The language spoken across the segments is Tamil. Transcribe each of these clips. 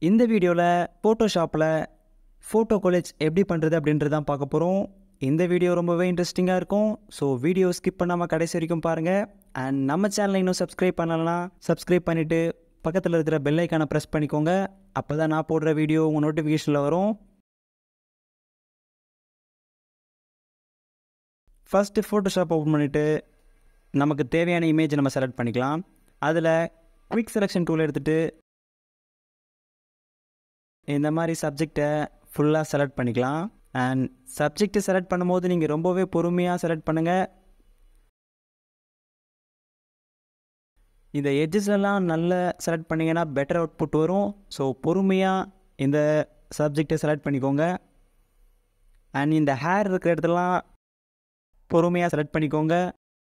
இந்த வீடியோவில் ஃபோட்டோஷாப்பில் ஃபோட்டோ காலேஜ் எப்படி பண்ணுறது அப்படின்றது தான் பார்க்க போகிறோம் இந்த வீடியோ ரொம்பவே இன்ட்ரெஸ்டிங்காக இருக்கும் ஸோ வீடியோ ஸ்கிப் பண்ணாமல் கடைசி வரைக்கும் பாருங்கள் அண்ட் நம்ம சேனலை இன்னும் சப்ஸ்கிரைப் பண்ணலன்னா சப்ஸ்கிரைப் பண்ணிவிட்டு பக்கத்தில் இருக்கிற பெல் ஐக்கானை ப்ரெஸ் பண்ணிக்கோங்க அப்போ தான் நான் போடுற வீடியோ உங்கள் நோட்டிஃபிகேஷனில் வரும் ஃபஸ்ட்டு ஃபோட்டோஷாப் ஓப்பன் பண்ணிவிட்டு நமக்கு தேவையான இமேஜ் நம்ம செலக்ட் பண்ணிக்கலாம் அதில் குவிக் செலெக்ஷன் டூல் எடுத்துகிட்டு இந்த மாதிரி சப்ஜெக்டை ஃபுல்லாக செலக்ட் பண்ணிக்கலாம் அண்ட் சப்ஜெக்டை செலக்ட் பண்ணும்போது நீங்கள் ரொம்பவே பொறுமையாக செலக்ட் பண்ணுங்கள் இந்த எட்ஜஸ்லாம் நல்ல செலக்ட் பண்ணிங்கன்னா பெட்டர் அவுட்புட் வரும் ஸோ பொறுமையாக இந்த சப்ஜெக்டை செலக்ட் பண்ணிக்கோங்க அண்ட் இந்த ஹேர் இருக்கிற இடத்துலலாம் பொறுமையாக செலக்ட் பண்ணிக்கோங்க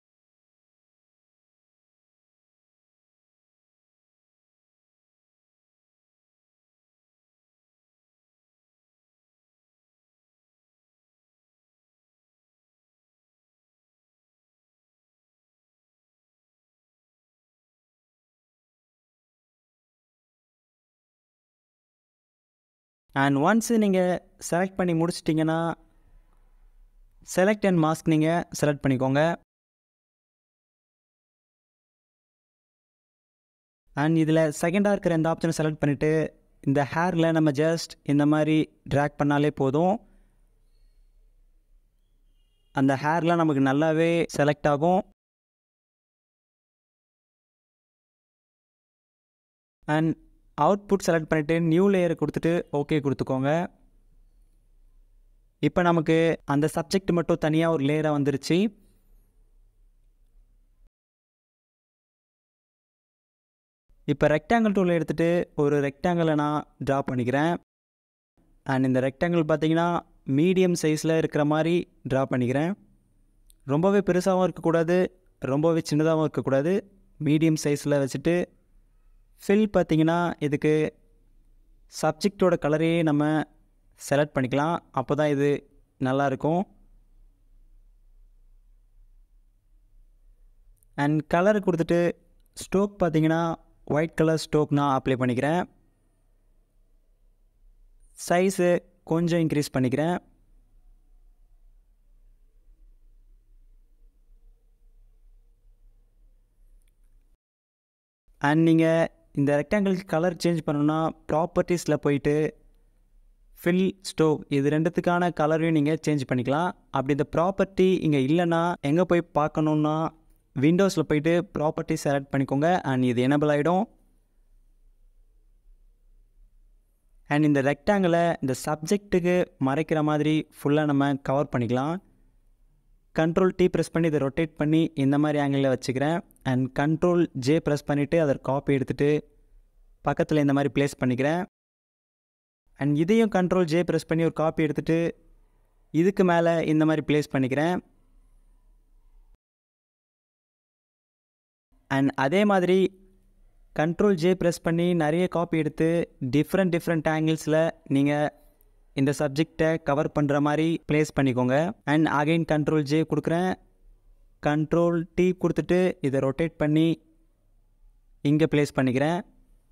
அண்ட் ஒன்ஸு நீங்கள் செலக்ட் பண்ணி முடிச்சிட்டிங்கன்னா செலக்ட் அண்ட் மாஸ்க் நீங்கள் செலக்ட் பண்ணிக்கோங்க அண்ட் இதில் செகண்டாக இருக்கிற இந்த ஆப்ஷனை செலக்ட் பண்ணிவிட்டு இந்த ஹேரில் நம்ம ஜஸ்ட் இந்த மாதிரி ட்ராக் பண்ணாலே போதும் அந்த ஹேர்லாம் நமக்கு நல்லாவே செலக்ட் ஆகும் அண்ட் அவுட்புட் செலக்ட் பண்ணிவிட்டு நியூ லேயர் கொடுத்துட்டு ஓகே கொடுத்துக்கோங்க இப்போ நமக்கு அந்த சப்ஜெக்ட் மட்டும் தனியாக ஒரு லேயராக வந்துருச்சு இப்போ ரெக்டாங்கிள் டூல் எடுத்துகிட்டு ஒரு ரெக்டாங்கிளை நான் ட்ரா பண்ணிக்கிறேன் அண்ட் இந்த ரெக்டாங்கிள் பார்த்தீங்கன்னா மீடியம் சைஸில் இருக்கிற மாதிரி ட்ரா பண்ணிக்கிறேன் ரொம்பவே பெருசாகவும் இருக்கக்கூடாது ரொம்பவே சின்னதாகவும் இருக்கக்கூடாது மீடியம் சைஸில் வச்சுட்டு ஃபில் பார்த்திங்கன்னா இதுக்கு சப்ஜெக்டோட கலரையே நம்ம செலக்ட் பண்ணிக்கலாம் அப்போ தான் இது நல்லாயிருக்கும் அண்ட் கலர் கொடுத்துட்டு ஸ்டோக் பார்த்தீங்கன்னா ஒயிட் கலர் ஸ்டோக் நான் அப்ளை பண்ணிக்கிறேன் சைஸு கொஞ்சம் இன்க்ரீஸ் பண்ணிக்கிறேன் அண்ட் நீங்கள் இந்த ரெக்டாங்கிளுக்கு கலர் சேஞ்ச் பண்ணணுன்னா ப்ராப்பர்ட்டிஸில் போயிட்டு ஃபில் ஸ்டோவ் இது ரெண்டுத்துக்கான கலரையும் நீங்கள் சேஞ்ச் பண்ணிக்கலாம் அப்படி இந்த ப்ராப்பர்ட்டி இங்கே இல்லைன்னா எங்கே போய் பார்க்கணுன்னா விண்டோஸில் போயிட்டு ப்ராப்பர்ட்டி செலக்ட் பண்ணிக்கோங்க அண்ட் இது எனபிள் ஆகிடும் அண்ட் இந்த ரெக்டாங்கிளை இந்த சப்ஜெக்ட்டுக்கு மறைக்கிற மாதிரி ஃபுல்லாக நம்ம கவர் பண்ணிக்கலாம் கண்ட்ரோல் டி ப்ரெஸ் பண்ணி இதை ரொட்டேட் பண்ணி இந்த மாதிரி ஆங்கிளில் வச்சுக்கிறேன் அண்ட் கண்ட்ரோல் ஜே ப்ரெஸ் பண்ணிவிட்டு அதை காப்பி எடுத்துகிட்டு பக்கத்தில் இந்த மாதிரி ப்ளேஸ் பண்ணிக்கிறேன் அண்ட் இதையும் கண்ட்ரோல் ஜே ப்ரெஸ் பண்ணி ஒரு காப்பி எடுத்துகிட்டு இதுக்கு மேலே இந்த மாதிரி ப்ளேஸ் பண்ணிக்கிறேன் அண்ட் அதே மாதிரி கண்ட்ரோல் ஜே ப்ரெஸ் பண்ணி நிறைய காப்பி எடுத்து டிஃப்ரெண்ட் டிஃப்ரெண்ட் ஆங்கிள்ஸில் நீங்கள் இந்த சப்ஜெக்டை கவர் பண்ணுற மாதிரி ப்ளேஸ் பண்ணிக்கோங்க அண்ட் அகைன் கண்ட்ரோல் ஜே கொடுக்குறேன் கண்ட்ரோல் டி கொடுத்துட்டு இதை ரொட்டேட் பண்ணி இங்கே ப்ளேஸ் பண்ணிக்கிறேன்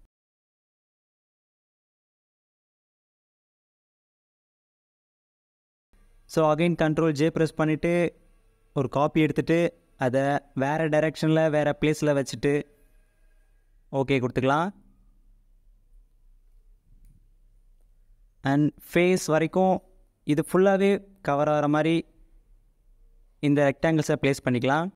so again control J press பண்ணிவிட்டு ஒரு காப்பி எடுத்துகிட்டு அதை வேறு டைரெக்ஷனில் வேறு ப்ளேஸில் வச்சுட்டு ஓகே கொடுத்துக்கலாம் அண்ட் ஃபேஸ் வரைக்கும் இது ஃபுல்லாகவே கவர் ஆகிற மாதிரி இந்த ரெக்டாங்கிள்ஸை ப்ளேஸ் பண்ணிக்கலாம்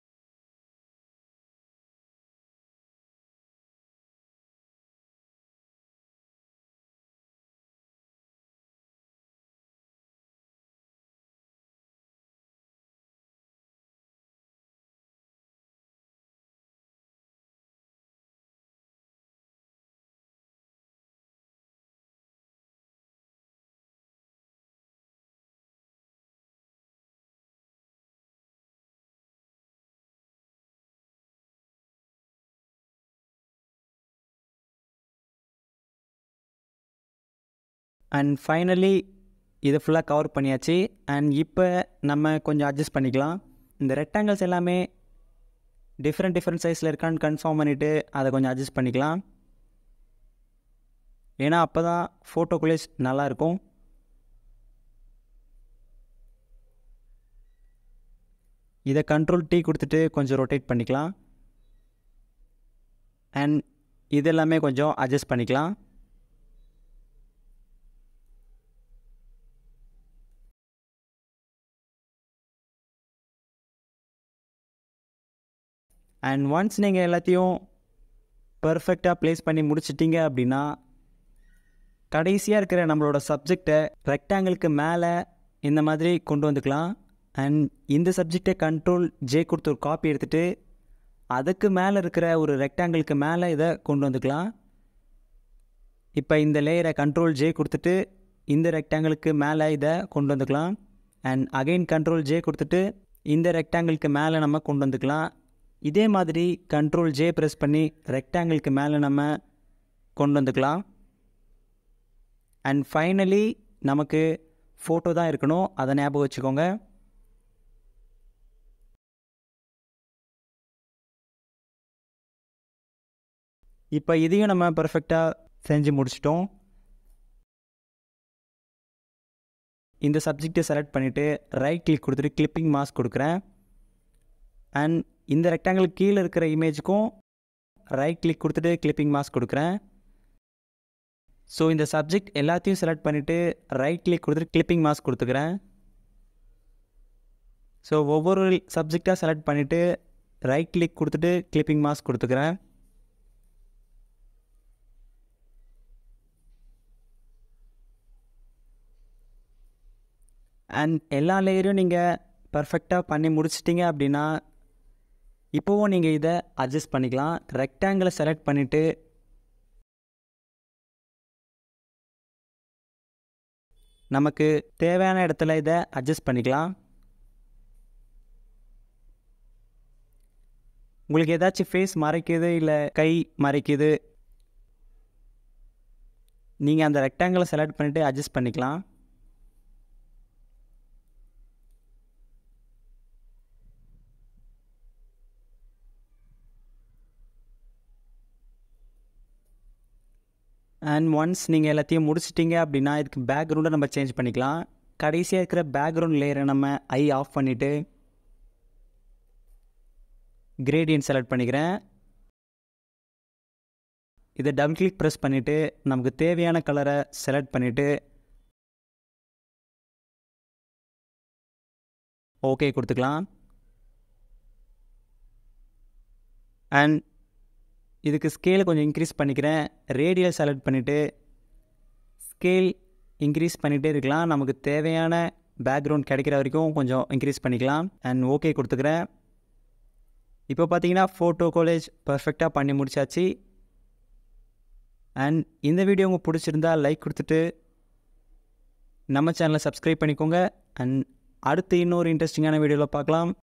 அண்ட் ஃபைனலி இதை ஃபுல்லாக கவர் பண்ணியாச்சு அண்ட் இப்போ நம்ம கொஞ்சம் அட்ஜஸ்ட் பண்ணிக்கலாம் இந்த ரெக்டாங்கிள்ஸ் எல்லாமே டிஃப்ரெண்ட் டிஃப்ரெண்ட் சைஸில் இருக்கான்னு கன்ஃபார்ம் பண்ணிவிட்டு அதை கொஞ்சம் அட்ஜஸ்ட் பண்ணிக்கலாம் ஏன்னா அப்போ தான் ஃபோட்டோ கொலேஜ் நல்லாயிருக்கும் இதை கண்ட்ரோல் டீ கொடுத்துட்டு கொஞ்சம் ரொட்டேட் பண்ணிக்கலாம் அண்ட் இது எல்லாமே கொஞ்சம் அட்ஜஸ்ட் பண்ணிக்கலாம் அண்ட் ஒன்ஸ் நீங்கள் எல்லாத்தையும் பர்ஃபெக்டாக ப்ளேஸ் பண்ணி முடிச்சிட்டிங்க அப்படின்னா கடைசியாக இருக்கிற நம்மளோட சப்ஜெக்டை ரெக்டாங்கிளுக்கு மேலே இந்த மாதிரி கொண்டு வந்துக்கலாம் அண்ட் இந்த சப்ஜெக்டை கண்ட்ரோல் ஜே கொடுத்து ஒரு காப்பி எடுத்துகிட்டு அதுக்கு மேலே இருக்கிற ஒரு ரெக்டாங்கிளுக்கு மேலே இதை கொண்டு வந்துக்கலாம் இப்போ இந்த லேயரை கண்ட்ரோல் ஜே கொடுத்துட்டு இந்த ரெக்டாங்கிளுக்கு மேலே இதை கொண்டு வந்துக்கலாம் அண்ட் அகைன் கண்ட்ரோல் ஜே கொடுத்துட்டு இந்த ரெக்டாங்கிளுக்கு மேலே நம்ம கொண்டு வந்துக்கலாம் இதே மாதிரி கண்ட்ரோல் ஜே ப்ரெஸ் பண்ணி ரெக்டாங்கிளுக்கு மேலே நம்ம கொண்டு வந்துக்கலாம் அண்ட் ஃபைனலி நமக்கு ஃபோட்டோ தான் இருக்கணும் அதை ஞாபகம் வச்சுக்கோங்க இப்போ இதையும் நம்ம பர்ஃபெக்டாக செஞ்சு முடிச்சிட்டோம் இந்த சப்ஜெக்டை செலக்ட் பண்ணிவிட்டு ரைட் கிளிக் கொடுத்துட்டு கிளிப்பிங் மாஸ்க் கொடுக்குறேன் அண்ட் இந்த ரெக்டாங்கிள் கீழே இருக்கிற இமேஜுக்கும் ரைட் கிளிக் கொடுத்துட்டு கிளிப்பிங் மாஸ்க் கொடுக்குறேன் ஸோ இந்த சப்ஜெக்ட் எல்லாத்தையும் செலக்ட் பண்ணிவிட்டு ரைட் கிளிக் கொடுத்துட்டு கிளிப்பிங் மாஸ்க் கொடுத்துக்கிறேன் ஸோ ஒவ்வொரு சப்ஜெக்டாக செலக்ட் பண்ணிவிட்டு ரைட் கிளிக் கொடுத்துட்டு கிளிப்பிங் மாஸ்க் கொடுத்துக்கிறேன் அண்ட் எல்லா லேயரையும் நீங்கள் பர்ஃபெக்டாக பண்ணி முடிச்சிட்டிங்க அப்படின்னா இப்போவும் நீங்கள் இதை அட்ஜஸ்ட் பண்ணிக்கலாம் ரெக்டாங்கிளை செலக்ட் பண்ணிவிட்டு நமக்கு தேவையான இடத்துல இதை அட்ஜஸ்ட் பண்ணிக்கலாம் உங்களுக்கு ஏதாச்சும் ஃபேஸ் மறைக்குது இல்லை கை மறைக்குது நீங்கள் அந்த ரெக்டாங்கிளை செலக்ட் பண்ணிவிட்டு அட்ஜஸ்ட் பண்ணிக்கலாம் அண்ட் ஒன்ஸ் நீங்கள் எல்லாத்தையும் முடிச்சிட்டிங்க அப்படின்னா இதுக்கு பேக்ரவுண்டை நம்ம சேஞ்ச் பண்ணிக்கலாம் கடைசியாக இருக்கிற பேக்ரவுண்ட் லேயரை நம்ம ஐ ஆஃப் பண்ணிவிட்டு கிரேடியன்ட் செலக்ட் பண்ணிக்கிறேன் இதை டபுள் கிளிக் ப்ரெஸ் பண்ணிவிட்டு நமக்கு தேவையான கலரை செலக்ட் பண்ணிவிட்டு ஓகே கொடுத்துக்கலாம் அண்ட் இதுக்கு ஸ்கேலை கொஞ்சம் இன்க்ரீஸ் பண்ணிக்கிறேன் ரேடியல் செலக்ட் பண்ணிவிட்டு ஸ்கேல் இன்க்ரீஸ் பண்ணிகிட்டே இருக்கலாம் நமக்கு தேவையான பேக்ரவுண்ட் கிடைக்கிற வரைக்கும் கொஞ்சம் இன்க்ரீஸ் பண்ணிக்கலாம் அண்ட் ஓகே கொடுத்துக்கிறேன் இப்போ பார்த்தீங்கன்னா ஃபோட்டோ காலேஜ் பர்ஃபெக்டாக பண்ணி முடிச்சாச்சு அண்ட் இந்த வீடியோ உங்களுக்கு பிடிச்சிருந்தா லைக் கொடுத்துட்டு நம்ம சேனலை சப்ஸ்கிரைப் பண்ணிக்கோங்க அண்ட் அடுத்து இன்னொரு இன்ட்ரெஸ்டிங்கான வீடியோவில் பார்க்கலாம்